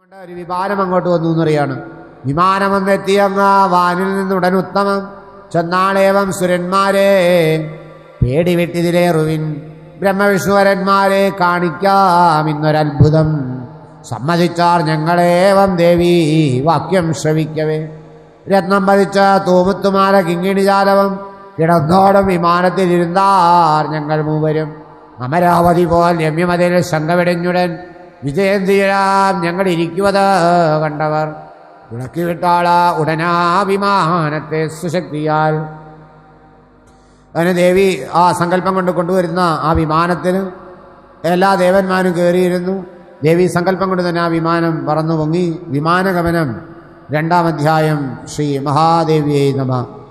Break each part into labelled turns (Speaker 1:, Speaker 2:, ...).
Speaker 1: കൊണ്ട് ഒരു വിമാനം അങ്ങോട്ട് വന്നു എന്നറിയാണ് വിമാനം വന്നെത്തിയങ്ങ് വാനിൽ നിന്നുടൻ ഉത്തമം ചെന്നാളേവം സുരന്മാരെ പേടി വെട്ടിതിലേറുവിൻ ബ്രഹ്മവിഷ്ണുവരന്മാരെ കാണിക്കാം ഇന്നൊരത്ഭുതം സമ്മതിച്ചാർ ഞങ്ങളേവം ദേവി വാക്യം ശ്രവിക്കവേ രത്നം പതിച്ച തൂമുത്തുമാല കിങ്ങിണിജാലവം കിടന്നോടും വിമാനത്തിലിരുന്നാർ ഞങ്ങൾ മൂവരും അമരാവതി പോൽ രമ്യമതിൽ ശങ്കവിടഞ്ഞുടൻ വിജയം തീരാം ഞങ്ങൾ ഇരിക്കുവത് കണ്ടവർ ഇളക്കി വിട്ടാള ഉടനാ വിമാനത്തെ സുശക്തിയാൽ അതിന് ദേവി ആ സങ്കല്പം കൊണ്ട് കൊണ്ടുവരുന്ന ആ വിമാനത്തിൽ എല്ലാ ദേവന്മാരും കയറിയിരുന്നു ദേവി സങ്കല്പം കൊണ്ട് തന്നെ ആ വിമാനം പറന്നു പൊങ്ങി വിമാനഗമനം രണ്ടാം അധ്യായം ശ്രീ മഹാദേവിയെ നമ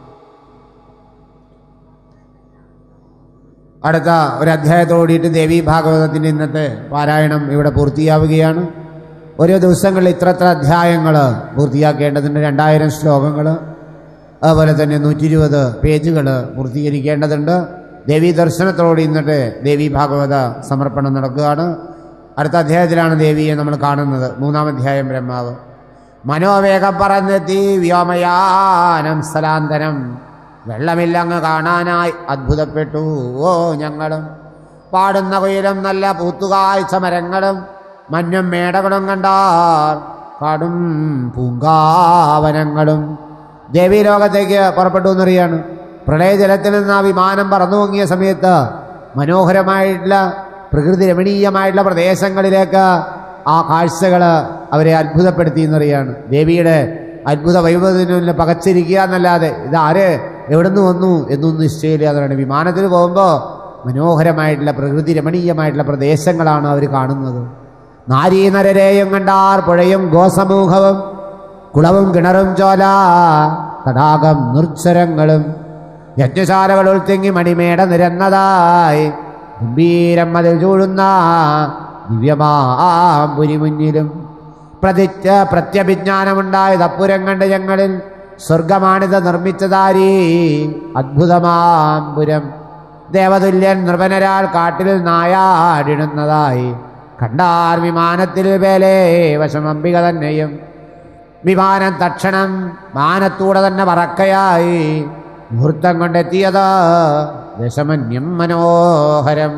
Speaker 1: അടുത്ത ഒരു അധ്യായത്തോടിയിട്ട് ദേവി ഭാഗവതത്തിൻ്റെ ഇന്നത്തെ പാരായണം ഇവിടെ പൂർത്തിയാവുകയാണ് ഓരോ ദിവസങ്ങളിൽ ഇത്ര ഇത്ര അധ്യായങ്ങൾ പൂർത്തിയാക്കേണ്ടതുണ്ട് രണ്ടായിരം ശ്ലോകങ്ങൾ അതുപോലെ തന്നെ നൂറ്റി ഇരുപത് പേജുകൾ പൂർത്തീകരിക്കേണ്ടതുണ്ട് ദേവി ദർശനത്തോടെ ഇന്നത്തെ ദേവി ഭാഗവത സമർപ്പണം നടക്കുകയാണ് അടുത്ത അധ്യായത്തിലാണ് ദേവിയെ നമ്മൾ കാണുന്നത് മൂന്നാം അധ്യായം ബ്രഹ്മാവ് മനോവേഗം പറന്നെത്തി വ്യോമയാനം സ്ഥലാന്തരം വെള്ളമില്ലങ്ങ് കാണാനായി അത്ഭുതപ്പെട്ടു ഓ ഞങ്ങളും പാടുന്ന കുയിലും നല്ല പൂത്തുകാഴ്ച മരങ്ങളും മഞ്ഞും മേടകളും കണ്ടാർ കാടും പൂങ്കാവനങ്ങളും ദേവീലോകത്തേക്ക് പുറപ്പെട്ടു എന്നറിയാണ് പ്രളയജലത്തിൽ നിന്ന് ആ വിമാനം പറന്നു പൊങ്ങിയ സമയത്ത് മനോഹരമായിട്ടുള്ള പ്രകൃതി രമണീയമായിട്ടുള്ള പ്രദേശങ്ങളിലേക്ക് ആ കാഴ്ചകൾ അവരെ അത്ഭുതപ്പെടുത്തി എന്നറിയാണ് ദേവിയുടെ അത്ഭുത വൈഭവത്തിന് പകച്ചിരിക്കുക എന്നല്ലാതെ ഇത് ആര് എവിടുന്ന് വന്നു എന്നൊന്നും നിശ്ചയില്ല എന്നാണ് വിമാനത്തിൽ പോകുമ്പോൾ മനോഹരമായിട്ടുള്ള പ്രകൃതി രമണീയമായിട്ടുള്ള പ്രദേശങ്ങളാണ് അവർ കാണുന്നത് നാരീനരരെയും കണ്ടാർ പുഴയും ഗോസമൂഹവും കുളവും കിണറും ചോല തടാകം നിർജ്ജരങ്ങളും യജ്ഞശാലകൾ ഉൾത്തിങ്ങി മണിമേട നിരന്നതായി ഗംഭീരം അതിൽ ചൂഴുന്ന ദിവ്യമാപുരി മുന്നിലും പ്രതിജ്ഞ പ്രത്യഭിജ്ഞാനമുണ്ടായത് അപ്പുരം കണ്ട് ഞങ്ങളിൽ സ്വർഗമാണിത് നിർമ്മിച്ചതാരീ അദ്ഭുതമാമ്പുരം ദേവതുല്യൻ നിർവനരാൽ കാട്ടിൽ നായാടിടുന്നതായി കണ്ടാർ വിമാനത്തിൽ വേലേ വശമംബിക തന്നെയും വിമാനം തക്ഷണം മാനത്തൂടെ തന്നെ പറക്കയായി മുഹൂർത്തം കൊണ്ടെത്തിയത് ദശമന്യം മനോഹരം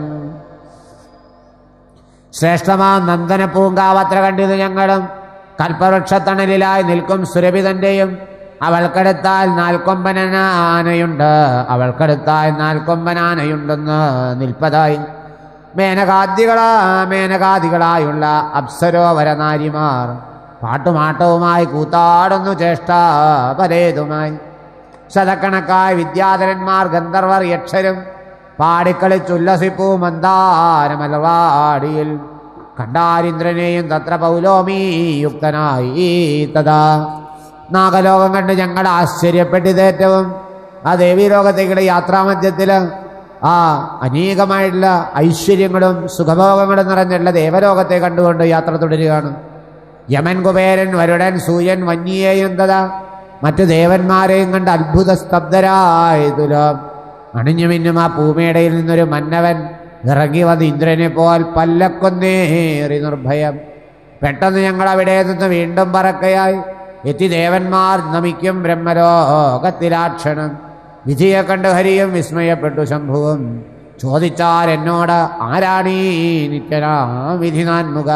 Speaker 1: ശ്രേഷ്ഠമാം നന്ദന പൂങ്കാവത്ര കണ്ടിത് ഞങ്ങളും കൽപ്പവൃക്ഷത്തണലിലായി നിൽക്കും സുരഭിതന്റെയും അവൾക്കടുത്താൽ നാൽക്കൊമ്പനാനയുണ്ട് അവൾക്കടുത്താൽ നാൽക്കൊമ്പനാനയുണ്ടെന്ന് നിൽപ്പതായി മേനകാദികളാ മേനകാദികളായുള്ള അപ്സരോവരനാരിമാർ പാട്ടുമാട്ടവുമായി കൂത്താടുന്നു ചേഷ്ട പലേതുമായി ശതക്കണക്കായ വിദ്യാധരന്മാർ ഗന്ധർവർ യക്ഷരും പാടിക്കളിച്ചുല്ലസിപ്പൂ മന്ദാരമലവാടിയിൽ കണ്ടാരിന്ദ്രനെയും തത്ര പൗലോമീ യുക്തനായി തഥാ നാഗലോകം കണ്ട് ഞങ്ങൾ ആശ്ചര്യപ്പെട്ടിതേറ്റവും ആ ദേവീലോകത്തേക്കുള്ള യാത്രാമധ്യത്തിൽ ആ അനേകമായിട്ടുള്ള ഐശ്വര്യങ്ങളും സുഖഭോഗങ്ങളും നിറഞ്ഞുള്ള ദേവലോകത്തെ കണ്ടുകൊണ്ട് യാത്ര തുടരുകയാണ് യമൻ കുബേരൻ വരുടൻ സൂര്യൻ വന്യയെയും തഥാ മറ്റു ദേവന്മാരെയും കണ്ട് അത്ഭുത സ്തബ്ധരായതുലം അണിഞ്ഞു മിന്നും ആ പൂമേടയിൽ നിന്നൊരു മന്നവൻ ഇറങ്ങി വന്ന് ഇന്ദ്രനെ പോൽ പല്ലക്കൊന്നേറി നിർഭയം പെട്ടെന്ന് ഞങ്ങൾ അവിടെ നിന്ന് വീണ്ടും പറക്കയായി എത്തി ദേവന്മാർ നമിക്കും ബ്രഹ്മലോകത്തിലാക്ഷണം വിധിയെ കണ്ട് ഹരിയും വിസ്മയപ്പെട്ടു ശംഭുവും ചോദിച്ചാൽ എന്നോട് ആരാണീ നിത്യനാ വിധി നാൻമുഖ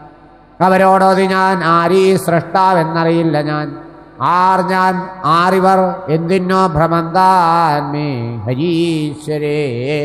Speaker 1: അവരോടോതി ഞാൻ ആരീ സൃഷ്ടാവെന്നറിയില്ല ഞാൻ ആർ ഞാൻ ആറിവർ എന്തിനോ ഭ്രമന്താൻമേ ഹരീശ്വരേ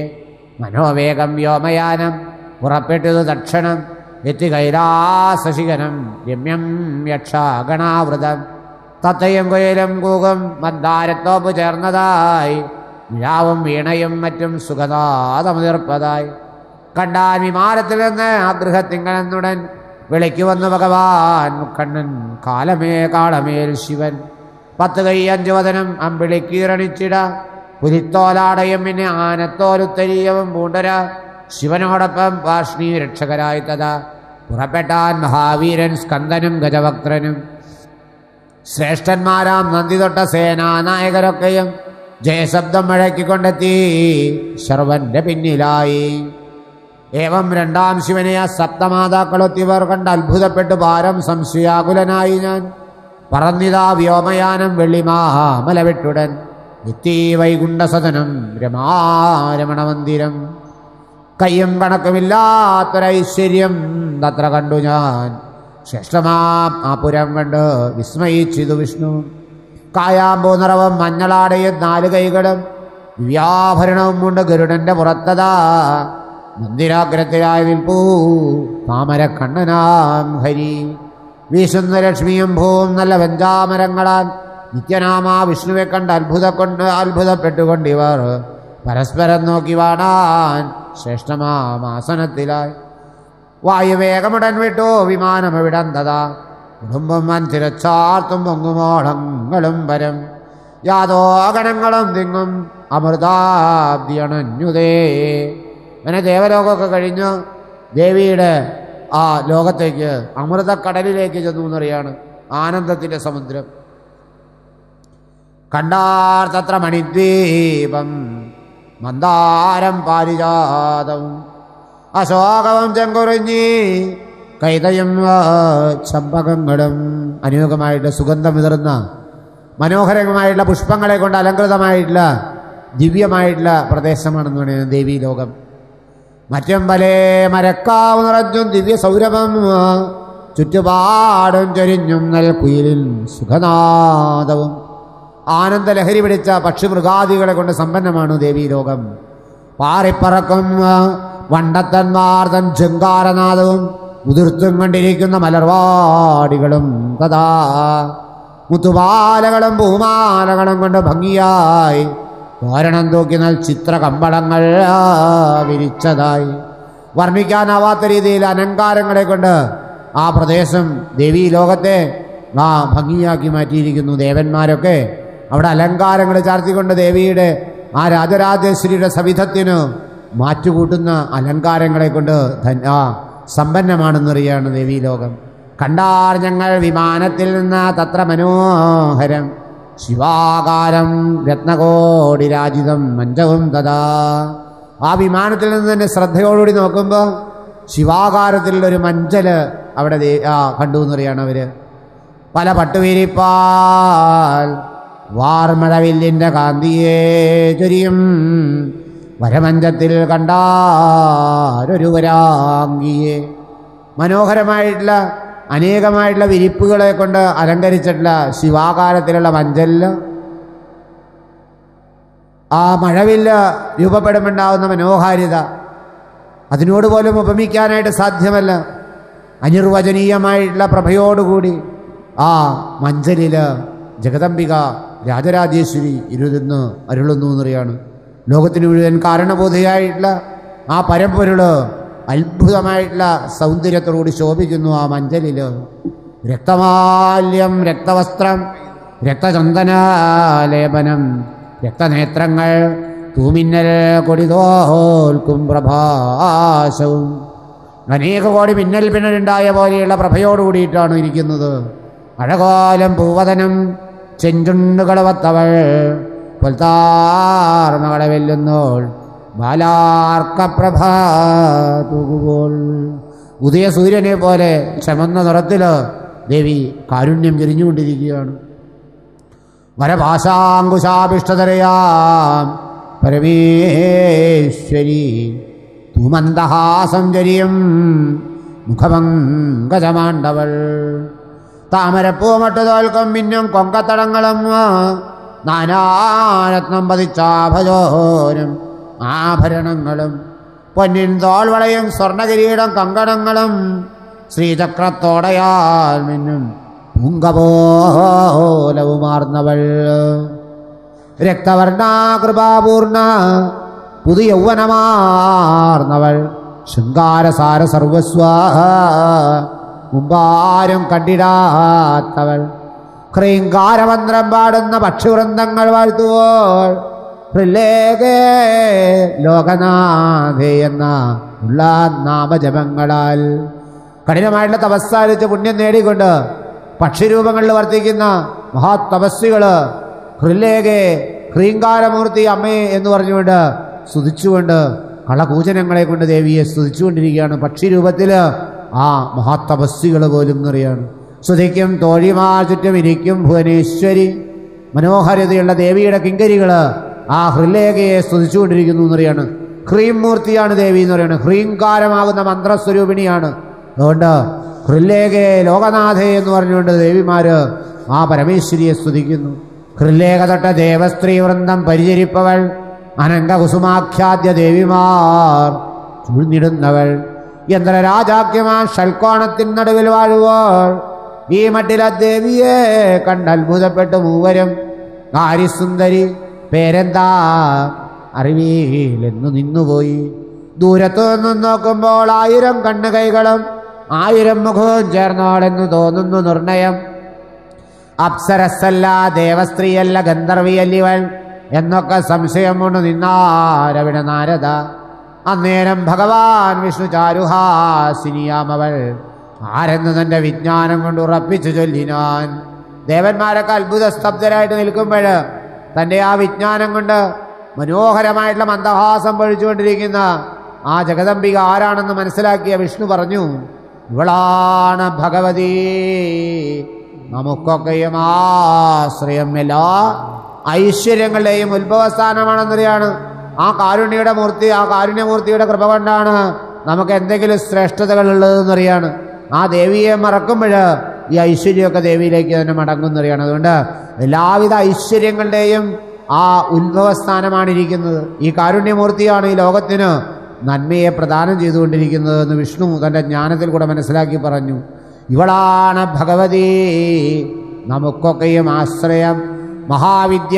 Speaker 1: മനോവേഗം വ്യോമയാനം പുറപ്പെട്ടത് തക്ഷണം എത്തി കൈലാസശിഖരം രമ്യം യക്ഷഗണാവൃതം തത്തയും കുയലും കൂകും മന്ദാരത്തോപ്പ് ചേർന്നതായി നിലാവും വീണയും മറ്റും സുഖതാതമുതിർപ്പതായി കണ്ടാൻ വിമാനത്തിൽ നിന്ന് ആഗ്രഹത്തിങ്കലെന്നുടൻ വിളിക്കു വന്നു ഭഗവാൻ മുക്കണ്ണൻ കാലമേ കാളമേൽ ശിവൻ പത്ത് കൈ അഞ്ചു വതനം അമ്പിളിക്കീറണിച്ചിട പുലിത്തോലാടയും പിന്നെ ആനത്തോലുത്തരീയവും പൂണ്ടര ശിവനോടൊപ്പം പാർഷ്ണി രക്ഷകരായി തഥാ പുറപ്പെട്ടാൻ മഹാവീരൻ സ്കന്ദനും ഗജവക്രനും ശ്രേഷ്ഠന്മാരാം നന്ദി തൊട്ട ഏവം രണ്ടാം ശിവനെ ആ സപ്തമാതാക്കളൊത്തിവർ കണ്ട് അത്ഭുതപ്പെട്ട് ഭാരം സംശയാകുലനായി ഞാൻ പറന്നിതാ വ്യോമയാനം വെള്ളിമാമല വിട്ടുടൻ എത്തി വൈകുണ്ഠസദനം രമാരമണ മന്ദിരം കയ്യും കണക്കുമില്ലാത്തൊരൈശ്വര്യം തത്ര കണ്ടു ഞാൻ ശ്രേഷ്ഠമാം ആ പുരം കണ്ട് വിസ്മയിച്ചിതു വിഷ്ണു കായാമ്പൂ നിറവും മഞ്ഞളാടയും നാല് കൈകളും ദിവ്യാഭരണവും കൊണ്ട് ഗരുഡന്റെ പുറത്തതാ മന്ദിരാഗ്രത്തിലായി നിൽപ്പൂ താമര കണ്ണനാം ഹരി വീശുന്ന ലക്ഷ്മിയും ഭൂവും നല്ല വെഞ്ചാമരങ്ങളാൽ നിത്യനാമാ വിഷ്ണുവെ കണ്ട് അത്ഭുത കൊണ്ട് അത്ഭുതപ്പെട്ടുകൊണ്ട് ഇവർ പരസ്പരം നോക്കി വാടാൻ ശ്രേഷ്ഠമാസനത്തിലായി വായുവേഗമുടൻ വിട്ടു വിമാനമെവിടം തഥാ കുടുംബം വൻതിരച്ചാർത്തും പൊങ്ങുമോളങ്ങളും വരം യാതോ ഗണങ്ങളും തിങ്ങും അമൃതാബ്ദിയണഞ്ഞുതേ അങ്ങനെ ദേവലോകമൊക്കെ കഴിഞ്ഞ് ദേവിയുടെ ആ ലോകത്തേക്ക് അമൃതക്കടലിലേക്ക് ചെന്നു എന്നറിയാണ് ആനന്ദത്തിൻ്റെ സമുദ്രം കണ്ടാർ തത്ര മണിദ്വീപം മന്ദാരം പാരിജാതവും അശോകവും ചെങ്കുറിഞ്ഞി കൈതയും ആ, ചമ്പകങ്ങളും അനേകമായിട്ട് സുഗന്ധം വിതറുന്ന മനോഹരമായിട്ടുള്ള പുഷ്പങ്ങളെ കൊണ്ട് അലങ്കൃതമായിട്ടുള്ള ദിവ്യമായിട്ടുള്ള പ്രദേശമാണെന്ന് പറയുന്നത് ദേവീ ലോകം മറ്റും പല മരക്കാവ് നിറഞ്ഞും ദിവ്യ സൗരഭം ചുറ്റുപാടും ചൊരിഞ്ഞും നൽകുയിലിൽ സുഖനാദവും ആനന്ദലഹരി പിടിച്ച പക്ഷിമൃഗാദികളെ കൊണ്ട് സമ്പന്നമാണ് ദേവീ ലോകം പാറിപ്പറക്കും വണ്ടത്തന്മാർ തൻ ജങ്കാരനാദവും ഉതിർത്തും കൊണ്ടിരിക്കുന്ന മലർവാടികളും കഥാ മുത്തുപാലകളും പൂമാലകളും കൊണ്ട് ഭംഗിയായി തോരണം തൂക്കി നൽ ചിത്രകമ്പളങ്ങൾ വിരിച്ചതായി വർണ്ണിക്കാനാവാത്ത രീതിയിൽ അലങ്കാരങ്ങളെ കൊണ്ട് ആ പ്രദേശം ദേവീ ലോകത്തെ ആ ഭംഗിയാക്കി മാറ്റിയിരിക്കുന്നു ദേവന്മാരൊക്കെ അവിടെ അലങ്കാരങ്ങൾ ചാർത്തിക്കൊണ്ട് ദേവിയുടെ ആ രാജരാജേശ്വരിയുടെ സവിധത്തിന് മാറ്റുകൂട്ടുന്ന അലങ്കാരങ്ങളെ കൊണ്ട് ധൻ- ആ സമ്പന്നമാണെന്നറിയാണ് ദേവീ ലോകം കണ്ടാർ ഞങ്ങൾ വിമാനത്തിൽ നിന്ന് തത്ര മനോഹരം ശിവാകാരം രത്നകോടി രാജിതം മഞ്ചവും തഥാ ആ വിമാനത്തിൽ നിന്ന് തന്നെ ശ്രദ്ധയോടുകൂടി നോക്കുമ്പോൾ ശിവാകാരത്തിലുള്ള ഒരു മഞ്ചല് അവിടെ ദേ- ആ, കണ്ടു എന്നറിയാണ് അവര് പല പട്ടുവിരിപ്പാൽ വാർമഴവില്ലിൻ്റെ കാന്തിയെ ചൊരിയും വരമഞ്ചത്തിൽ കണ്ടാരൊരു വരാങ്കിയെ മനോഹരമായിട്ടുള്ള അനേകമായിട്ടുള്ള വിരിപ്പുകളെ കൊണ്ട് അലങ്കരിച്ചിട്ടുള്ള ശിവാകാരത്തിലുള്ള മഞ്ചലില് ആ മഴവില്ല് രൂപപ്പെടുമുണ്ടാവുന്ന മനോഹാരിത അതിനോട് പോലും ഉപമിക്കാനായിട്ട് സാധ്യമല്ല അനിർവചനീയമായിട്ടുള്ള പ്രഭയോടുകൂടി ആ മഞ്ചലില് ജഗദംബിക രാജരാജേശ്വരി ഇരുന്ന് അരുളുന്നു എന്നറിയാണ് ലോകത്തിന് മുഴുവൻ കാരണബോധയായിട്ടുള്ള ആ പരമ്പൊരുള് അത്ഭുതമായിട്ടുള്ള സൗന്ദര്യത്തോടുകൂടി ശോഭിക്കുന്നു ആ മഞ്ചലില് രക്തമാല്യം രക്തവസ്ത്രം രക്തചന്ദനാലേപനം രക്തനേത്രങ്ങൾ തൂമിന്നൽ കൊടിതോൽക്കും പ്രഭാശവും അനേക കോടി മിന്നൽ പിന്നലുണ്ടായ പോലെയുള്ള പ്രഭയോട് കൂടിയിട്ടാണ് ഇരിക്കുന്നത് അഴകോലം പൂവതനം ചെഞ്ചുണ്ടുകളവത്തവൾ പൊൽത്താർമകളെ വെല്ലുന്നോൾ ബാലാർക്കപ്രഭ തൂകുമ്പോൾ ഉദയ സൂര്യനെ പോലെ ചമന്ന നിറത്തില് ദേവി കാരുണ്യം ചൊരിഞ്ഞുകൊണ്ടിരിക്കുകയാണ് വരഭാഷാങ്കുശാഭിഷ്ടതരയാം പരമേശ്വരി തൂമന്ദഹാസം ചരിയും മുഖമങ്കജമാണ്ടവൾ താമരപ്പൂമട്ട് തോൽക്കും മിന്നും കൊങ്കത്തടങ്ങളും നാനാരത്നം പതിച്ചാഭജോനും ആഭരണങ്ങളും പൊന്നിൻ തോൾവളയും സ്വർണകിരീടം കങ്കണങ്ങളും ശ്രീചക്രത്തോടയാൽ മിന്നും പൂങ്കപോലവുമാർന്നവൾ രക്തവർണാകൃപാപൂർണ പുതിയ യൗവനമാർന്നവൾ ശൃംഗാരസാര സർവസ്വ മുമ്പാരും കണ്ടിടാത്തവൾ ഹ്രീങ്കാരമന്ത്രം പാടുന്ന പക്ഷിവൃന്ദങ്ങൾ വാഴ്ത്തുവോൾ ഹൃല്ലേഖേ ലോകനാഥേ എന്ന ഉള്ള നാമജപങ്ങളാൽ കഠിനമായിട്ടുള്ള തപസ്സാരിച്ച് പുണ്യം നേടിക്കൊണ്ട് പക്ഷിരൂപങ്ങളിൽ വർത്തിക്കുന്ന മഹാതപസ്വികള് ഹൃല്ലേഖേ ഹ്രീങ്കാരമൂർത്തി അമ്മേ എന്ന് പറഞ്ഞുകൊണ്ട് സ്തുതിച്ചുകൊണ്ട് കളകൂചനങ്ങളെ കൊണ്ട് ദേവിയെ സ്തുതിച്ചുകൊണ്ടിരിക്കുകയാണ് പക്ഷി രൂപത്തിൽ ആ മഹാതപസ്സികൾ പോലും നിറയാണ് സ്തുതിക്കും തോഴിമാർ ചുറ്റും ഇരിക്കും ഭുവനേശ്വരി മനോഹരതയുള്ള ദേവിയുടെ കിങ്കരികൾ ആ ഹൃലേഖയെ സ്തുതിച്ചുകൊണ്ടിരിക്കുന്നു എന്നറിയാണ് ഹ്രീം മൂർത്തിയാണ് ദേവി എന്ന് പറയുന്നത് ഹ്രീങ്കാരമാകുന്ന മന്ത്രസ്വരൂപിണിയാണ് അതുകൊണ്ട് ഹൃലേഖയെ ലോകനാഥയെ എന്ന് പറഞ്ഞുകൊണ്ട് ദേവിമാര് ആ പരമേശ്വരിയെ സ്തുതിക്കുന്നു ഹൃലേഖ തൊട്ട ദേവസ്ത്രീ വൃന്ദം പരിചരിപ്പവൾ അനങ്ക കുസുമാഖ്യാദ്യ ദേവിമാർ ചൂഴ്ന്നിടുന്നവൾ യന്ത്രരാജാക്യമാ ഷൽക്കോണത്തിൻ നടുവിൽ വാഴുവോൾ ഈ മട്ടിലെ ദേവിയെ കണ്ട് അത്ഭുതപ്പെട്ടു മൂവരും കാര്യസുന്ദരി പേരെന്താ അറിവിയിലെന്നു നിന്നുപോയി ദൂരത്തു നിന്നും നോക്കുമ്പോൾ ആയിരം കണ്ണുകൈകളും ആയിരം മുഖവും ചേർന്നോടെന്ന് തോന്നുന്നു നിർണയം അപ്സരസല്ല ദേവസ്ത്രീയല്ല ഗന്ധർവിയല്ലിവൾ എന്നൊക്കെ സംശയം കൊണ്ട് നിന്നാരവിടെ നാരദ അന്നേരം ഭഗവാൻ വിഷ്ണു ചാരുഹാസിനിയാമവൾ ആരെന്ന് തന്റെ വിജ്ഞാനം കൊണ്ട് ഉറപ്പിച്ചു ചൊല്ലിനാൻ ദേവന്മാരൊക്കെ അത്ഭുത സ്തബ്ധരായിട്ട് നിൽക്കുമ്പോൾ തന്റെ ആ വിജ്ഞാനം കൊണ്ട് മനോഹരമായിട്ടുള്ള മന്ദഹാസം പൊഴിച്ചുകൊണ്ടിരിക്കുന്ന ആ ജഗദംബിക ആരാണെന്ന് മനസ്സിലാക്കിയ വിഷ്ണു പറഞ്ഞു ഇവളാണ് ഭഗവതി നമുക്കൊക്കെയും ആശ്രയം എല്ലാ ഐശ്വര്യങ്ങളുടെയും ഉത്ഭവസ്ഥാനമാണെന്നറിയാണ് ആ കാരുണ്യയുടെ മൂർത്തി ആ കാരുണ്യമൂർത്തിയുടെ കൃപ കൊണ്ടാണ് നമുക്ക് എന്തെങ്കിലും ശ്രേഷ്ഠതകൾ ഉള്ളതെന്നറിയാണ് ആ ദേവിയെ മറക്കുമ്പോൾ ഈ ഐശ്വര്യമൊക്കെ ദേവിയിലേക്ക് തന്നെ മടങ്ങുന്നറിയാണ് അതുകൊണ്ട് എല്ലാവിധ ഐശ്വര്യങ്ങളുടെയും ആ ഉത്ഭവസ്ഥാനമാണ് ഇരിക്കുന്നത് ഈ കാരുണ്യമൂർത്തിയാണ് ഈ ലോകത്തിന് നന്മയെ പ്രദാനം ചെയ്തുകൊണ്ടിരിക്കുന്നത് എന്ന് വിഷ്ണു തൻ്റെ ജ്ഞാനത്തിൽ കൂടെ മനസ്സിലാക്കി പറഞ്ഞു ഇവളാണ് ഭഗവതി നമുക്കൊക്കെയും ആശ്രയം മഹാവിദ്യ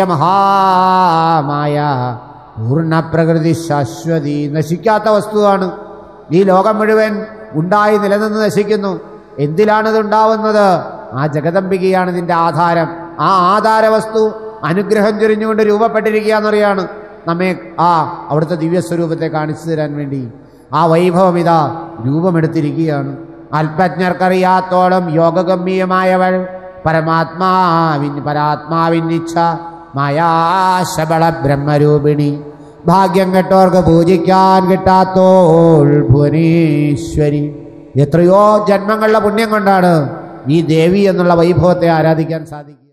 Speaker 1: മഹാമായ പൂർണ്ണപ്രകൃതി ശാശ്വതി നശിക്കാത്ത വസ്തുവാണ് ഈ ലോകം മുഴുവൻ ഉണ്ടായി നിലനിന്ന് നശിക്കുന്നു എന്തിലാണിത് ഉണ്ടാവുന്നത് ആ ജഗദംബികയാണ് ഇതിൻ്റെ ആധാരം ആ ആധാര വസ്തു അനുഗ്രഹം ചൊരിഞ്ഞുകൊണ്ട് രൂപപ്പെട്ടിരിക്കുക എന്നറിയാണ് നമ്മെ ആ അവിടുത്തെ ദിവ്യസ്വരൂപത്തെ കാണിച്ചു തരാൻ വേണ്ടി ആ വൈഭവം ഇതാ രൂപമെടുത്തിരിക്കുകയാണ് അല്പജ്ഞർക്കറിയാത്തോളം യോഗഗമ്യമായവൾ പരമാത്മാവിൻ പരാത്മാവിന്നിച്ഛ മായാശബള ബ്രഹ്മരൂപിണി ഭാഗ്യം കെട്ടോർക്ക് പൂജിക്കാൻ കിട്ടാത്തോൾ ഭുവനേശ്വരി എത്രയോ ജന്മങ്ങളുടെ പുണ്യം കൊണ്ടാണ് ഈ ദേവി എന്നുള്ള വൈഭവത്തെ ആരാധിക്കാൻ സാധിക്കുക